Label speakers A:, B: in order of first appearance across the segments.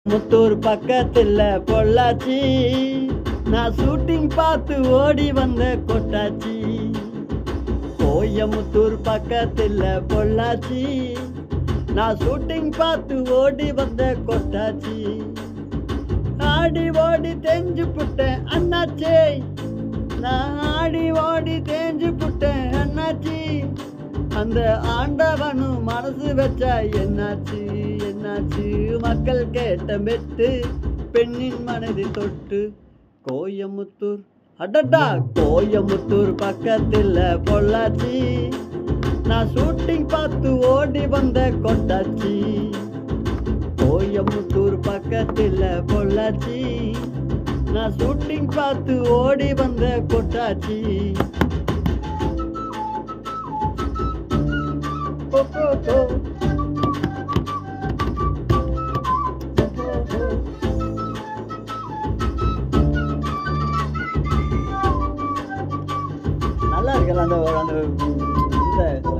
A: முத்தூர் பக்கத்துல பொள்ளாச்சி நான் ஷூட்டிங் பார்த்து ஓடி வந்த கொட்டாச்சி கோயமுத்தூர் பக்கத்துல பொள்ளாச்சி நான் ஷூட்டிங் பார்த்து ஓடி வந்த கொட்டாச்சி ஆடி ஓடி தெரிஞ்சு புட்டேன் அண்ணாச்சே நான் ஆடி ஓடி தேஞ்சு புட்டேன் அண்ணாச்சி அந்த ஆண்டவனும் மனசு வச்சா என்னாச்சு என்னாச்சு மக்கள் கேட்ட மெட்டு பெண்ணின் மனதை தொட்டு கோயமுத்தூர் அடடா கோயமுத்தூர் பக்கத்தில் பொள்ளாச்சி நான் ஷூட்டிங் பார்த்து ஓடி வந்த கொட்டாச்சி கோயமுத்தூர் பக்கத்தில் பொள்ளாச்சி நான் ஷூட்டிங் பார்த்து ஓடி வந்த கொட்டாச்சி ஓ, ஓ, ஓ. நல்லா இருக்குல்ல அந்த அந்த இந்த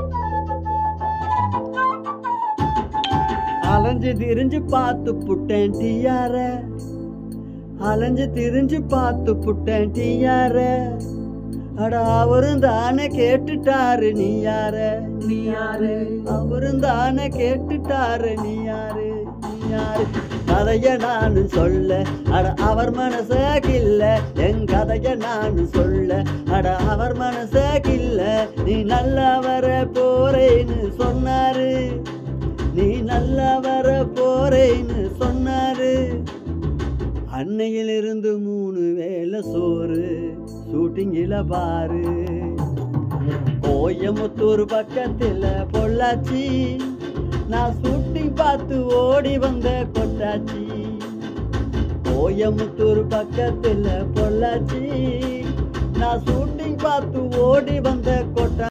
A: அலைஞ்சு திரிஞ்சு பார்த்து புட்டேன் டீயார அலைஞ்சு திரிஞ்சு பார்த்து புட்டேன் டீயார அட அவரும் தானே கேட்டுட்டாரு நீ யார நீ யாரு அவரும் தானே கேட்டுட்டாரு நீ யாரு நீ யாரு கதைய நான் சொல்ல அட அவர் மனசாகில்ல என் கதைய நான் சொல்ல அட அவர் மனசாகில்ல நீ நல்லா வர போறேன்னு சொன்னாரு நீ நல்லா வர போறேன்னு சொன்னாரு அன்னையிலிருந்து மூணு வேளை சோறு ஷூட்டிங்கில பாரு கோயமுத்தூர் பக்கத்தில் பொள்ளாச்சி நான் ஷூட்டிங் பார்த்து ஓடி வந்த கொட்டாச்சி கோயமுத்தூர் பக்கத்தில் பொள்ளாச்சி நான் ஷூட்டிங் பார்த்து ஓடி வந்த கொட்டா